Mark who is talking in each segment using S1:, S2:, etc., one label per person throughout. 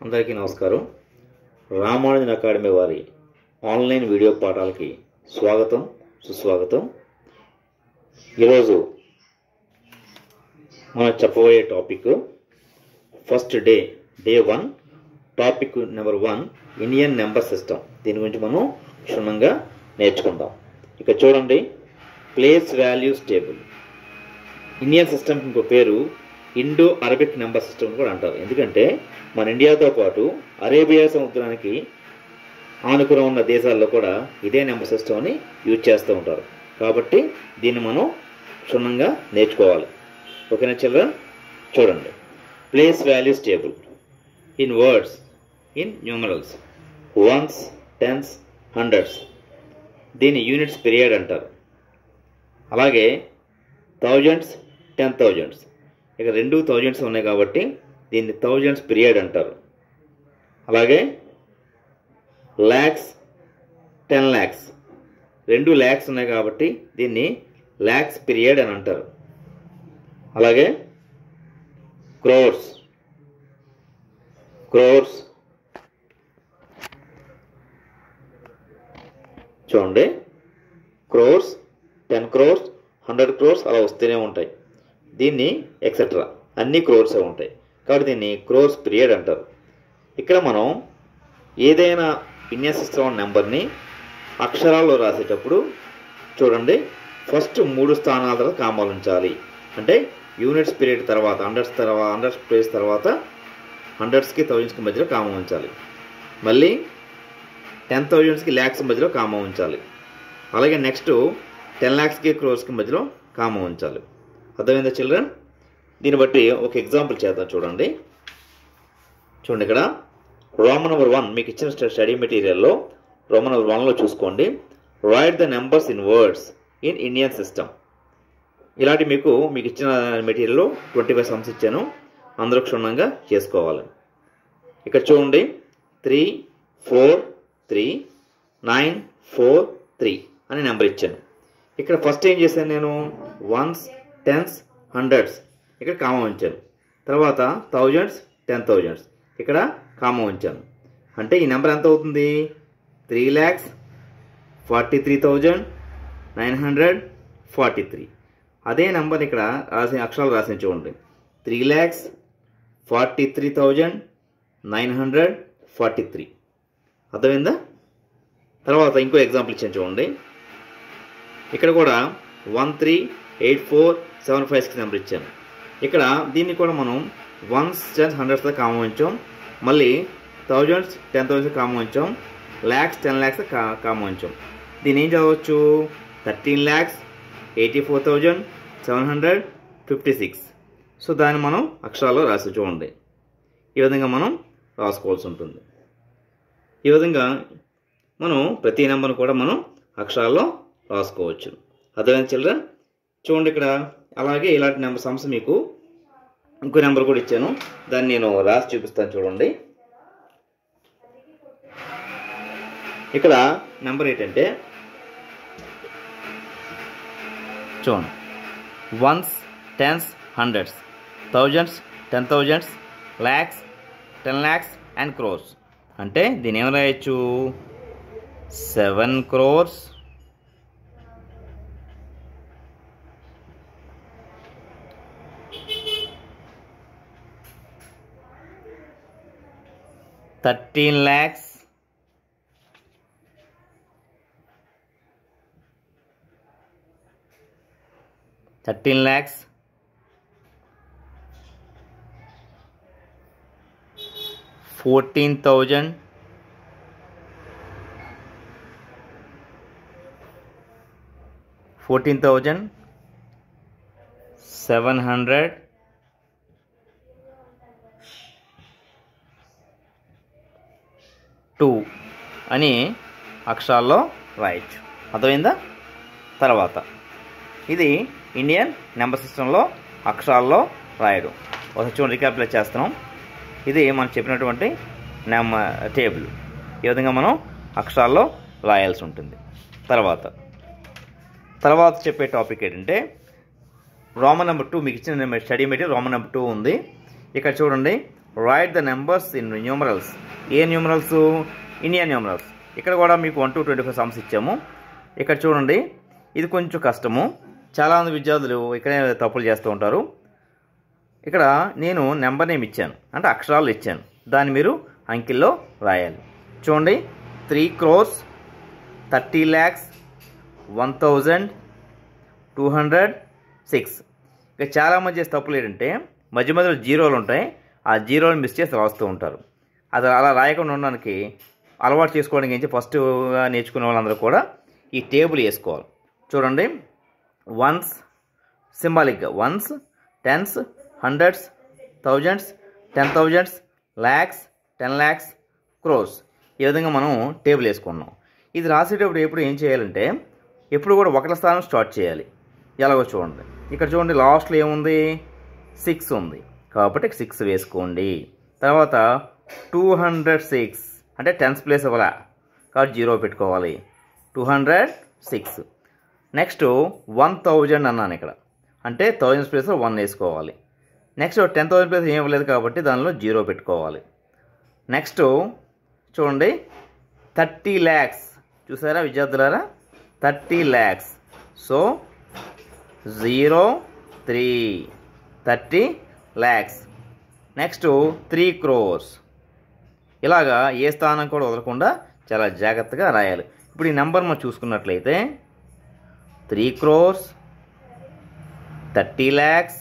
S1: అందరికీ నమస్కారం రామానుజన్ అకాడమీ వారి ఆన్లైన్ వీడియో పాఠాలకి స్వాగతం సుస్వాగతం ఈరోజు మనం చెప్పబోయే topic first day day one topic number one Indian number system దీని గురించి మనం క్షుణ్ణంగా నేర్చుకుందాం ఇక చూడండి place values table Indian system ఇంకో పేరు ఇండో అరబిక్ నెంబర్ సిస్టమ్ కూడా అంటారు ఎందుకంటే మన ఇండియాతో పాటు అరేబియా సముద్రానికి ఆనుకుని ఉన్న దేశాల్లో కూడా ఇదే నెంబర్ సిస్టమ్ని యూజ్ చేస్తూ ఉంటారు కాబట్టి దీన్ని మనం క్షుణ్ణంగా నేర్చుకోవాలి ఓకేనా చిల్డ్రన్ చూడండి place values table in words in numerals ones tens hundreds దీన్ని యూనిట్స్ పీరియడ్ అంటారు అలాగే థౌజండ్స్ టెన్ థౌజండ్స్ ఇక రెండు థౌజండ్స్ ఉన్నాయి కాబట్టి దీన్ని థౌజండ్స్ పీరియడ్ అంటారు అలాగే ల్యాక్స్ టెన్ ల్యాక్స్ రెండు ల్యాక్స్ ఉన్నాయి కాబట్టి దీన్ని ల్యాక్స్ పీరియడ్ అని అంటారు అలాగే క్రోర్స్ క్రోర్స్ చూడండి క్రోర్స్ టెన్ క్రోర్స్ హండ్రెడ్ క్రోర్స్ అలా వస్తూనే ఉంటాయి దీన్ని ఎక్సెట్రా అన్ని క్రోర్సే ఉంటాయి కాబట్టి దీన్ని క్రోర్స్ పీరియడ్ అంటారు ఇక్కడ మనం ఏదైనా ఇండియన్ సిస్టమ్ నెంబర్ని అక్షరాల్లో రాసేటప్పుడు చూడండి ఫస్ట్ మూడు స్థానాల తర్వాత కామాలు ఉంచాలి అంటే యూనిట్స్ పీరియడ్ తర్వాత హండ్రెడ్స్ తర్వాత హండ్రెడ్స్ ప్లేస్ తర్వాత హండ్రెడ్స్కి థౌజండ్స్కి మధ్యలో కామా ఉంచాలి మళ్ళీ టెన్ థౌజండ్స్కి ల్యాక్స్ మధ్యలో కామా ఉంచాలి అలాగే నెక్స్ట్ టెన్ ల్యాక్స్కి క్రోర్స్కి మధ్యలో కామా ఉంచాలి అర్థమైందా చిల్డ్రన్ దీన్ని బట్టి ఒక ఎగ్జాంపుల్ చేద్దాం చూడండి చూడండి ఇక్కడ రోమన్ నెంబర్ వన్ మీకు ఇచ్చిన స్టడీ మెటీరియల్లో రోమన్ నెంబర్ వన్లో చూసుకోండి write the numbers in words in Indian system ఇలాంటి మీకు మీకు ఇచ్చిన మెటీరియల్లో ట్వంటీ ఫైవ్ సమ్స్ ఇచ్చాను అందరూ క్షుణ్ణంగా చేసుకోవాలి ఇక్కడ చూడండి three four three nine four three అని నెంబర్ ఇచ్చాను ఇక్కడ ఫస్ట్ ఏం చేశాను నేను వన్స్ టెన్స్ హండ్రెడ్స్ ఇక్కడ కామ ఉంచాను తర్వాత థౌజండ్స్ టెన్ థౌజండ్స్ ఇక్కడ కామ ఉంచాను అంటే ఈ నెంబర్ ఎంత అవుతుంది three lakhs forty three thousand nine hundred forty three అదే నెంబర్ ఇక్కడ రాసి అక్షరాలు రాసి చూడండి three lakhs forty three thousand nine hundred forty three అర్థమైందా తర్వాత ఇంకో ఎగ్జాంపుల్ ఇచ్చాను చూడండి ఇక్కడ కూడా one three eight four seven five six number ఇచ్చాను ఇక్కడ దీన్ని కూడా మనం వన్స్ టెన్స్ హండ్రెడ్స్తో కామన్ ఉంచాం మళ్ళీ థౌజండ్స్ టెన్ థౌసండ్స్ కామన్ ఉంచాం ల్యాక్స్ టెన్ ల్యాక్స్ కా కామన్ ఉంచాం దీన్ని ఏం చదవచ్చు thirteen lakhs eighty four thousand seven hundred fifty six so దాన్ని మనం అక్షరాల్లో రాసి చూడండి ఈ విధంగా మనం రాసుకోవాల్సి ఉంటుంది ఈ విధంగా మనం ప్రతి నెంబర్ని కూడా మనం అక్షరాల్లో రాసుకోవచ్చు అర్థమైంది చిల్డ్రన్ చూడండి ఇక్కడ అలాగే ఇలాంటి నెంబర్ సంస్థ మీకు ఇంకో నెంబర్ కూడా ఇచ్చాను దాన్ని నేను రాసి చూపిస్తాను చూడండి ఇక్కడ నెంబర్ ఏంటంటే చూడండి ones tens hundreds thousands ten thousands lakhs ten lakhs and crores అంటే దీని ఏం రాయొచ్చు seven crores thirteen lakhs thirteen lakhs fourteen thousand fourteen thousand seven hundred two అని అక్షరాల్లో రాయొచ్చు అర్థమైందా తర్వాత ఇది ఇండియన్ నెంబర్ సిస్టంలో అక్షరాల్లో రాయడం ఒకసారి చూడండి రికాప్యులేట్ చేస్తున్నాం ఇది మనం చెప్పినటువంటి నెంబ టేబుల్ ఈ విధంగా మనం అక్షరాల్లో రాయాల్సి ఉంటుంది తర్వాత తర్వాత చెప్పే టాపిక్ ఏంటంటే రోమన్ నెంబర్ టూ మీకు ఇచ్చిన study material Roman number two ఉంది ఇక్కడ చూడండి write the numbers in numerals ఏ న్యూమరల్స్ ఇండియన్ న్యూమరల్స్ ఇక్కడ కూడా మీకు one to twenty five sums ఇచ్చాము ఇక్కడ చూడండి ఇది కొంచెం కష్టము చాలామంది విద్యార్థులు ఇక్కడే తప్పులు చేస్తూ ఉంటారు ఇక్కడ నేను నెంబర్ నేమ్ ఇచ్చాను అంటే అక్షరాలు ఇచ్చాను దాన్ని మీరు అంకిల్లో రాయాలి చూడండి three crores thirty lakhs one thousand two hundred six ఇక చాలామంది చేసే తప్పులు ఏంటంటే మధ్య మధ్యలో జీరోలు ఉంటాయి ఆ జీరోలు మిస్ చేసి రాస్తూ ఉంటారు అది అలా రాయకుండా ఉండడానికి అలవాటు చేసుకోవడానికి ఏంటి ఫస్ట్గా నేర్చుకునే వాళ్ళందరూ కూడా ఈ టేబుల్ వేసుకోవాలి చూడండి వన్స్ సింబాలిక్గా ones tens hundreds thousands ten thousands lakhs ten lakhs crores ఈ విధంగా మనం టేబుల్ వేసుకున్నాం ఇది రాసేటప్పుడు ఎప్పుడు ఏం చేయాలంటే ఎప్పుడు కూడా ఒకటి స్థానం స్టార్ట్ చేయాలి ఎలాగో చూడండి ఇక్కడ చూడండి లాస్ట్లో ఏముంది సిక్స్ ఉంది కాబట్టి సిక్స్ వేసుకోండి తర్వాత టూ హండ్రెడ్ సిక్స్ అంటే టెన్స్ ప్లేస్ ఇవ్వాల కాబట్టి జీరో పెట్టుకోవాలి two hundred six next one thousand అన్నాను ఇక్కడ అంటే థౌజండ్ ప్లేస్లో వన్ వేసుకోవాలి నెక్స్ట్ టెన్ థౌజండ్ ప్లేస్ ఏం ఇవ్వలేదు కాబట్టి దానిలో జీరో పెట్టుకోవాలి నెక్స్ట్ చూడండి థర్టీ ల్యాక్స్ చూసారా విద్యార్థులారా thirty lakhs so zero three thirty lakhs next three crores ఇలాగా ఏ స్థానం కూడా వదలకుండా చాలా జాగ్రత్తగా రాయాలి ఇప్పుడు ఈ నెంబర్ మనం చూసుకున్నట్లయితే three crores thirty lakhs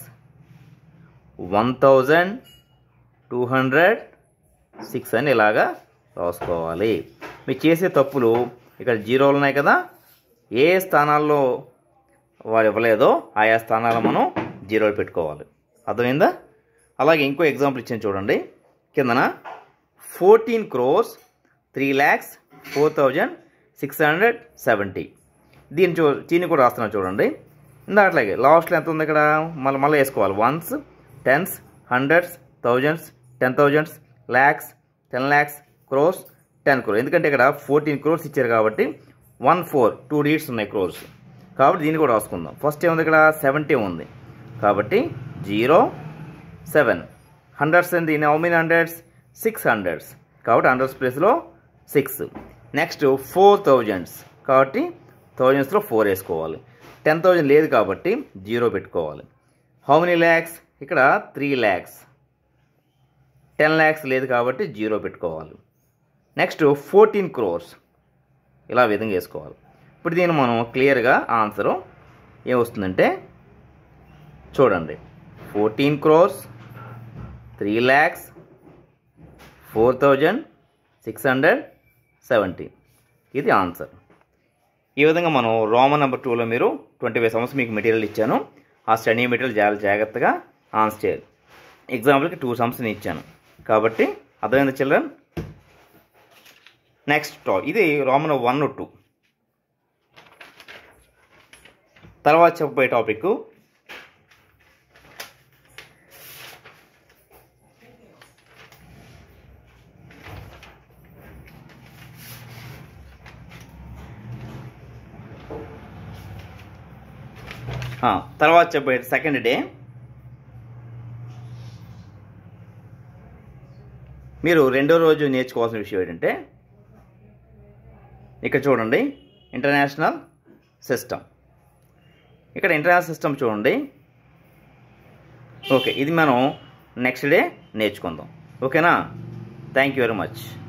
S1: one thousand two hundred six అని ఇలాగా రాసుకోవాలి మీరు చేసే తప్పులు ఇక్కడ జీరోలు ఉన్నాయి కదా ఏ స్థానాల్లో వాడు ఇవ్వలేదో ఆయా స్థానాలు మనం జీరోలు పెట్టుకోవాలి అర్థమైందా అలాగే ఇంకో ఎగ్జాంపుల్ ఇచ్చాను చూడండి కిందన fourteen crores three lakhs four thousand six hundred seventy దీన్ని చూ దీన్ని కూడా రాస్తున్నాను చూడండి ఇందాక అట్లాగే లాస్ట్లో ఎంత ఉంది ఇక్కడ మళ్ళీ మళ్ళీ వేసుకోవాలి ones tens hundreds thousands ten thousands lakhs ten lakhs crores ten crore ఎందుకంటే ఇక్కడ ఫోర్టీన్ క్రోర్స్ ఇచ్చారు కాబట్టి వన్ ఫోర్ టూ డీట్స్ ఉన్నాయి క్రోర్స్ కాబట్టి దీన్ని కూడా రాసుకుందాం ఫస్ట్ ఏముంది ఇక్కడ సెవెంటీ ఉంది కాబట్టి జీరో సెవెన్ హండ్రెడ్స్ ఎంత in how many hundreds six hundreds కాబట్టి హండ్రెడ్స్ ప్లేస్లో సిక్స్ నెక్స్ట్ ఫోర్ థౌజండ్స్ కాబట్టి థౌజండ్స్లో ఫోర్ వేసుకోవాలి టెన్ థౌజండ్ లేదు కాబట్టి జీరో పెట్టుకోవాలి హౌ మెనీ ల్యాక్స్ ఇక్కడ త్రీ ల్యాక్స్ టెన్ ల్యాక్స్ లేదు కాబట్టి జీరో పెట్టుకోవాలి నెక్స్ట్ ఫోర్టీన్ క్రోర్స్ ఇలా విధంగా వేసుకోవాలి ఇప్పుడు దీన్ని మనం క్లియర్గా ఆన్సరు ఏమొస్తుందంటే చూడండి fourteen crores three lakhs four thousand six hundred seventy ఇది ఆన్సర్ ఈ విధంగా మనం రోమన్ నెంబర్ టూలో మీరు ట్వంటీ ఫైవ్ సమ్స్ మీకు మెటీరియల్ ఇచ్చాను ఆ స్టడీ మెటీరియల్ చాలా జాగ్రత్తగా ఆన్సర్ చేయాలి ఎగ్జాంపుల్కి టూ సమ్స్ని ఇచ్చాను కాబట్టి అర్థమైంది చిల్డ్రన్ నెక్స్ట్ టా ఇది రోమన్ వన్ టూ తర్వాత చెప్పబోయే టాపిక్ తర్వాత చెప్పబోయే సెకండ్ డే మీరు రెండో రోజు నేర్చుకోవాల్సిన విషయం ఏంటంటే ఇక్కడ చూడండి ఇంటర్నేషనల్ సిస్టమ్ ఇక్కడ ఇంటర్నేషనల్ సిస్టమ్ చూడండి ఓకే ఇది మనం నెక్స్ట్ డే నేర్చుకుందాం ఓకేనా థ్యాంక్ యూ వెరీ మచ్